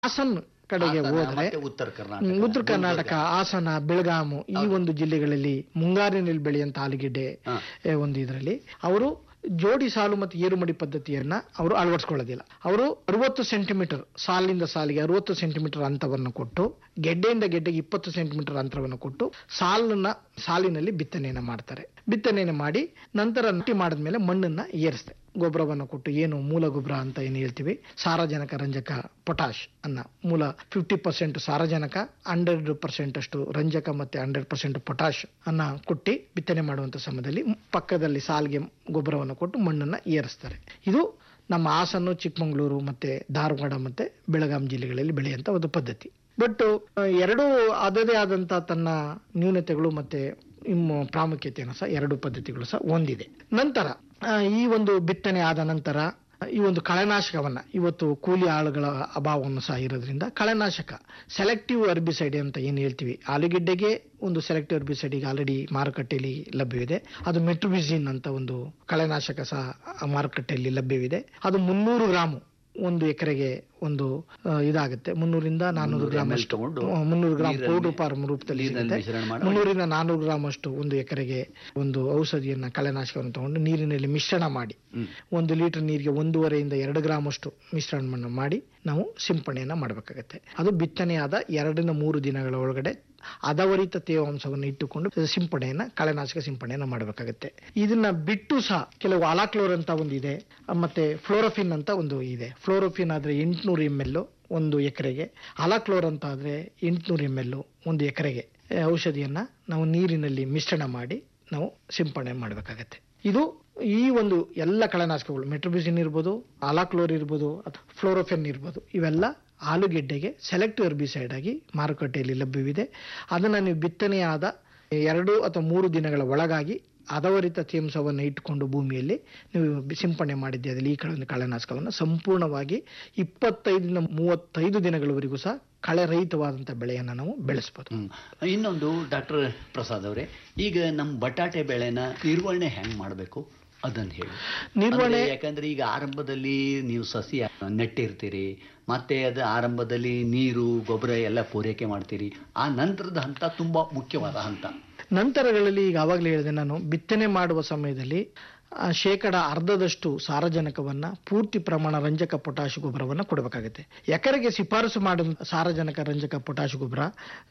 ಹಾಸನ್ ಕಡೆಗೆ ಹಾಸನ ಹೋದ್ರೆ ಮತ್ತೆ ಉತ್ತರ ಕರ್ನಾಟಕ ಹ್ಮ್, ಉತ್ತರ ಕರ್ನಾಟಕ ಹಾಸನ ಬೆಳಗಾಮು ಈ ಒಂದು ಜಿಲ್ಲೆಗಳಲ್ಲಿ ಮುಂಗಾರಿನಲ್ಲಿ ಬೆಳೆಯಂತ ಆಲೂಗೆಡ್ಡೆ ಹಾ. ಏ, ಒಂದು ಇದರಲ್ಲಿ ಅವರು ಜೋಡಿ ಸಾಲು ಮತ್ತು ಏರುಮಡಿ ಪದ್ಧತಿಯನ್ನ ಅವರು ಅಳವಡಿಸ್ಕೊಳ್ಳೋದಿಲ್ಲ ಅವರು ಅರವತ್ತು ಸೆಂಟಿಮೀಟರ್ ಸಾಲಿನಿಂದ ಸಾಲಿಗೆ ಅರವತ್ತು ಸೆಂಟಿಮೀಟರ್ ಅಂತರವನ್ನು ಕೊಟ್ಟು ಗೆಡ್ಡೆಯಿಂದ ಗೆಡ್ಡೆಗೆ ಇಪ್ಪತ್ತು ಸೆಂಟಿಮೀಟರ್ ಅಂತರವನ್ನು ಕೊಟ್ಟು ಸಾಲನ್ನ ಸಾಲಿನಲ್ಲಿ ಬಿತ್ತನೆಯನ್ನ ಮಾಡ್ತಾರೆ ಬಿತ್ತನೆಯನ್ನು ಮಾಡಿ ನಂತರ ನಾಟಿ ಮಾಡಿದ್ಮೇಲೆ ಮಣ್ಣನ್ನ ಏರಿಸ್ತಾರೆ ಗೊಬ್ಬರವನ್ನು ಕೊಟ್ಟು ಏನು ಮೂಲ ಗೊಬ್ಬರ ಅಂತ ಏನು ಹೇಳ್ತೀವಿ ಸಾರಜನಕ ರಂಜಕ ಪೊಟಾಶ್ ಅನ್ನ ಮೂಲ ಫಿಫ್ಟಿ ಪರ್ಸೆಂಟ್ ಸಾರಜನಕ ಹಂಡ್ರೆಡ್ ಪರ್ಸೆಂಟ್ ಅಷ್ಟು ರಂಜಕ ಮತ್ತೆ ಹಂಡ್ರೆಡ್ ಪರ್ಸೆಂಟ್ ಪೊಟಾಶ್ ಅನ್ನ ಕೊಟ್ಟು ಬಿತ್ತನೆ ಮಾಡುವಂತ ಸಮಯದಲ್ಲಿ ಪಕ್ಕದಲ್ಲಿ ಸಾಲಿಗೆ ಗೊಬ್ಬರವನ್ನು ಕೊಟ್ಟು ಮಣ್ಣನ್ನ ಏರಿಸ್ತಾರೆ ಇದು ನಮ್ಮ ಹಾಸನ ಚಿಕ್ಕಮಗಳೂರು ಮತ್ತೆ ಧಾರವಾಡ ಮತ್ತೆ ಬೆಳಗಾಂ ಜಿಲ್ಲೆಗಳಲ್ಲಿ ಬೆಳೆಯುವಂತ ಒಂದು ಪದ್ಧತಿ ಬಟ್ ಎರಡೂ ಅದದೇ ಆದಂತ ತನ್ನ ನ್ಯೂನತೆಗಳು ಮತ್ತೆ ಇನ್ನು ಪ್ರಾಮುಖ್ಯತೆಯನ್ನು ಸಹ ಎರಡು ಪದ್ಧತಿಗಳು ಸಹ ಹೊಂದಿದೆ ನಂತರ ಆ, ಈ ಒಂದು ಬಿತ್ತನೆ ಆದ ನಂತರ ಈ ಒಂದು ಕಳೆನಾಶಕವನ್ನ ಇವತ್ತು ಕೂಲಿ ಆಳುಗಳ ಅಭಾವವನ್ನು ಸಹ ಇರೋದ್ರಿಂದ ಕಳೆನಾಶಕ ಸೆಲೆಕ್ಟಿವ್ ಅರ್ಬಿಸೈಡ್ ಅಂತ ಏನು ಹೇಳ್ತೀವಿ ಆಲೂಗೆಡ್ಡೆಗೆ ಒಂದು ಸೆಲೆಕ್ಟಿವ್ ಅರ್ಬಿಸೈಡ್ ಈಗ ಆಲ್ರೆಡಿ ಮಾರುಕಟ್ಟೆಯಲ್ಲಿ ಲಭ್ಯವಿದೆ ಅದು ಮೆಟ್ರೋಬಿಸಿನ್ ಅಂತ ಒಂದು ಕಳೆನಾಶಕ ಸಹ ಮಾರುಕಟ್ಟೆಯಲ್ಲಿ ಲಭ್ಯವಿದೆ ಅದು ಮುನ್ನೂರು ಗ್ರಾಮು ಒಂದು ಎಕರೆಗೆ ಒಂದು ಆ, ಇದಾಗುತ್ತೆ ಮುನ್ನೂರಿಂದ ನಾನ್ನೂರು ಗ್ರಾಮ್ ml ಅಷ್ಟು ತಗೊಂಡು ಹ್ಮ್, ಮುನ್ನೂರು ಗ್ರಾಮ್ ನೀರಲ್ಲಿ- ಪೌಡರ್ ಫಾರ್ಮ್ ರೂಪದಲ್ಲಿ ನೀರಿನಲ್ಲಿ ಸಿಗುತ್ತೆ ಮಿಶ್ರಣ ಮಾಡಿ ಮುನ್ನೂರಿಂದ ನಾನ್ನೂರು ಗ್ರಾಮ್ ಅಷ್ಟು ಒಂದು ಎಕರೆಗೆ ಒಂದು ಔಷಧಿಯನ್ನ ಕಳೆನಾಶಕವನ್ನು ತಗೊಂಡು ನೀರಿನಲ್ಲಿ ಮಿಶ್ರಣ ಮಾಡಿ ಹ್ಮ್. ಒಂದು ಲೀಟರ್ ನೀರಿಗೆ ಒಂದೂವರೆಯಿಂದ ಎರಡು ಗ್ರಾಮ್ ಅಷ್ಟು ಮಿಶ್ರಣವನ್ನು ಮಾಡಿ ನಾವು ಸಿಂಪಡಣೆಯನ್ನ ಮಾಡಬೇಕಾಗತ್ತೆ ಅದು ಬಿತ್ತನೆಯಾದ ಎರಡರಿಂದ ಮೂರು ದಿನಗಳ ಒಳಗಡೆ ಹದವರಿತ ತೇವಾಂಶವನ್ನು ಇಟ್ಟುಕೊಂಡು ಸಿಂಪಡಣೆಯನ್ನ ಕಳೆನಾಶಕ ಸಿಂಪಡಣೆಯನ್ನ ಮಾಡಬೇಕಾಗತ್ತೆ ಇದನ್ನ ಬಿಟ್ಟು ಸಹ ಕೆಲವು ಅಲಾಕ್ಲೋರ್ ಅಂತ ಒಂದು ಇದೆ ಮತ್ತೆ ಫ್ಲೋರೋಫಿನ್ ಅಂತ ಒಂದು ಇದೆ ಫ್ಲೋರೋಫಿನ್ ಆದ್ರೆ ಎಂಟುನೂರು ಎಮ್ ಎಲ್ ಒಂದು ಎಕರೆಗೆ ಅಲಾಕ್ಲೋರ್ ಅಂತ ಆದ್ರೆ ಎಂಟುನೂರು ಎಮ್ ಎಲ್ ಒಂದು ಎಕರೆಗೆ ಆ, ಔಷಧಿಯನ್ನ ನಾವು ನೀರಿನಲ್ಲಿ ಮಿಶ್ರಣ ಮಾಡಿ ನಾವು ಸಿಂಪಡಣೆ ಮಾಡಬೇಕಾಗತ್ತೆ ಇದು ಈ ಒಂದು ಎಲ್ಲ ಕಳೆನಾಶಕಗಳು ಮೆಟ್ರೋಬಿಸಿನ್ ಇರ್ಬೋದು ಅಲಾಕ್ಲೋರ್ ಇರ್ಬೋದು ಅಥವಾ ಫ್ಲೋರೋಫೆನ್ ಇರ್ಬೋದು ಇವೆಲ್ಲ ಆಲೂಗೆಡ್ಡೆಗೆ ಸೆಲೆಕ್ಟಿವ್ ಹೆರ್ಬಿಸೈಡ್ ಆಗಿ ಮಾರುಕಟ್ಟೆಯಲ್ಲಿ ಲಭ್ಯವಿದೆ ಅದನ್ನು ನೀವು ಬಿತ್ತನೆಯಾದ ಎರಡು ಅಥವಾ ಮೂರು ದಿನಗಳ ಒಳಗಾಗಿ ಹದವರಿತ ತೇಂಸವನ್ನು ಇಟ್ಟುಕೊಂಡು ಭೂಮಿಯಲ್ಲಿ ನೀವು ಬಿ- ಸಿಂಪಡಣೆ ಮಾಡಿದ್ದೆ ಅದರಲ್ಲಿ ಈ ಕಳೆ ಕಳೆನಾಶಕವನ್ನು ಸಂಪೂರ್ಣವಾಗಿ ಇಪ್ಪತ್ತೈದರಿಂದ ಮೂವತ್ತೈದು ದಿನಗಳವರೆಗೂ ಸಹ ಕಳೆ ರಹಿತವಾದಂಥ ಬೆಳೆಯನ್ನು ನಾವು ಬೆಳೆಸ್ಬೋದು ಹ್ಮ್. ಇನ್ನೊಂದು ಡಾಕ್ಟರ್ ಪ್ರಸಾದ್ ಅವರೇ ಈಗ ನಮ್ಮ ಬಟಾಟೆ ಬೆಳೆನ ನಿರ್ವಹಣೆ ಹೆಂಗ್ ಮಾಡಬೇಕು ಅದನ್ನ ಹೇಳಿ ನಿರ್ವಹಣೆ ಅಂದ್ರೆ ಯಾಕಂದ್ರೆ ಈಗ ಆರಂಭದಲ್ಲಿ ನೀವು ಸಸಿ ನೆಟ್ಟಿರ್ತೀರಿ ಮತ್ತೆ ಅದು ಆರಂಭದಲ್ಲಿ ನೀರು ಗೊಬ್ಬರ ಎಲ್ಲ ಪೂರೈಕೆ ಮಾಡ್ತೀರಿ ಆ ನಂತರದ ಹಂತ ತುಂಬಾ ಮುಖ್ಯವಾದ ಹಂತ ನಂತರಗಳಲ್ಲಿ ಈಗ ಆವಾಗಲೇ ಹೇಳಿದೆ ನಾನು ಬಿತ್ತನೆ ಮಾಡುವ ಸಮಯದಲ್ಲಿ ಆ, ಶೇಕಡ ಅರ್ಧದಷ್ಟು ಸಾರಜನಕವನ್ನ ಪೂರ್ತಿ ಪ್ರಮಾಣ ರಂಜಕ ಪೊಟಾಶ್ ಗೊಬ್ಬರವನ್ನು ಕೊಡಬೇಕಾಗುತ್ತೆ ಎಕರೆಗೆ ಶಿಫಾರಸು ಮಾಡಿದ ಸಾರಜನಕ ರಂಜಕ ಪೊಟಾಶ್ ಗೊಬ್ಬರ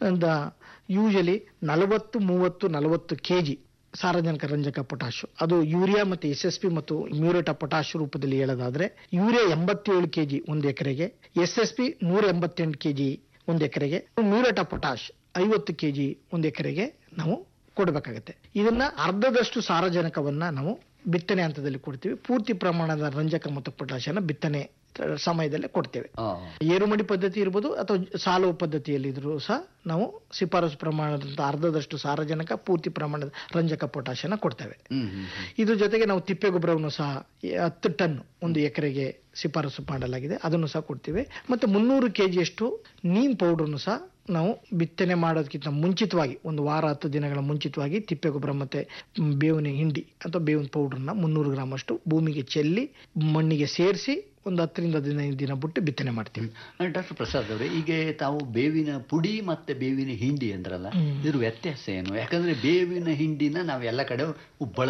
ಯೂಶಲಿ ನಲವತ್ತು ಮೂವತ್ತು ನಲವತ್ತು ಕೆಜಿ ಸಾರಜನಕ ರಂಜಕ ಪೊಟಾಶ್ ಅದು ಯೂರಿಯಾ ಮತ್ತೆ ಎಸ್ ಎಸ್ ಪಿ ಮತ್ತು ಮ್ಯೂರೇಟ್ ಆಫ್ ಪೊಟಾಶ್ ರೂಪದಲ್ಲಿ ಹೇಳೋದಾದ್ರೆ ಯೂರಿಯಾ ಎಂಬತ್ತೇಳು ಕೆಜಿ ಒಂದು ಎಕರೆಗೆ ಎಸ್ ಎಸ್ ಪಿ ನೂರ ಎಂಬತ್ತೆಂಟು ಕೆಜಿ ಒಂದು ಎಕರೆಗೆ ಮ್ಯೂರೇಟ್ ಆಫ್ ಪೊಟಾಶ್ ಐವತ್ತು ಕೆಜಿ ಒಂದು ಎಕರೆಗೆ ನಾವು ಕೊಡಬೇಕಾಗತ್ತೆ ಇದನ್ನ ಅರ್ಧದಷ್ಟು ಸಾರಜನಕವನ್ನ ನಾವು ಬಿತ್ತನೆ ಹಂತದಲ್ಲಿ ಕೊಡ್ತೀವಿ ಪೂರ್ತಿ ಪ್ರಮಾಣದ ರಂಜಕ ಮತ್ತು ಪೊಟ್ಯಾಷಿಯನ್ನ ಬಿತ್ತನೆ ಸಮಯದಲ್ಲೇ ಕೊಡ್ತೇವೆ ಆ, ಏರುಮಡಿ ಪದ್ಧತಿ ಇರ್ಬೋದು ಅಥವಾ ಸಾಲು ಪದ್ಧತಿಯಲ್ಲಿ ಇದ್ರೂ ಸಹ ನಾವು ಶಿಫಾರಸು ಪ್ರಮಾಣದಂತ ಅರ್ಧದಷ್ಟು ಸಾರಜನಕ ಪೂರ್ತಿ ಪ್ರಮಾಣದ ರಂಜಕ ಪೊಟ್ಯಾಷಿಯನ್ನ ಕೊಡ್ತೇವೆ ಹ್ಮ್ ಹ್ಮ್ ಹ್ಮ್. ಇದ್ರ ಜೊತೆಗೆ ನಾವು ತಿಪ್ಪೆ ಗೊಬ್ಬರವನ್ನು ಸಹ ಈ ಹತ್ತು ಟನ್ ಒಂದು ಎಕರೆಗೆ ಶಿಫಾರಸು ಮಾಡಲಾಗಿದೆ ಅದನ್ನು ಸಹ ಕೊಡ್ತೀವಿ ಮತ್ತು ಮುನ್ನೂರು ಕೆ ಜಿಯಷ್ಟು ನೀಮ್ ಪೌಡರ್ನು ಸಹ ನಾವು ಬಿತ್ತನೆ ಮಾಡೋದಕ್ಕಿಂತ ಮುಂಚಿತವಾಗಿ ಒಂದು ವಾರ ಹತ್ತು ದಿನಗಳ ಮುಂಚಿತವಾಗಿ ತಿಪ್ಪೆ ಗೊಬ್ಬರ ಮತ್ತೆ ಮ್, ಬೇವಿನ ಹಿಂಡಿ ಅಥವಾ ಬೇವಿನ ಪೌಡರ್ನ ಮುನ್ನೂರು ಗ್ರಾಮ್ ಅಷ್ಟು ಭೂಮಿಗೆ ಚೆಲ್ಲಿ ಮಣ್ಣಿಗೆ ಸೇರಿಸಿ ಒಂದು ಹತ್ತರಿಂದ ಹದಿನೈದು ದಿನ ಬಿಟ್ಟು ಬಿತ್ತನೆ ಮಾಡ್ತೀವಿ ಡಾಕ್ಟರ್ ಪ್ರಸಾದ್ ಅವರೇ ಈಗ ತಾವು ಬೇವಿನ ಪುಡಿ ಮತ್ತೆ ಬೇವಿನ ಹಿಂಡಿ ಅಂದ್ರಲ್ಲ ಹ್ಮ್. ಇದ್ರ ವ್ಯತ್ಯಾಸ ಏನು ಯಾಕಂದ್ರೆ ಬೇವಿನ ಹಿಂಡಿನ ನಾವ್ ಎಲ್ಲ ಕಡೆ ಬಳಸ್ತೀವಿ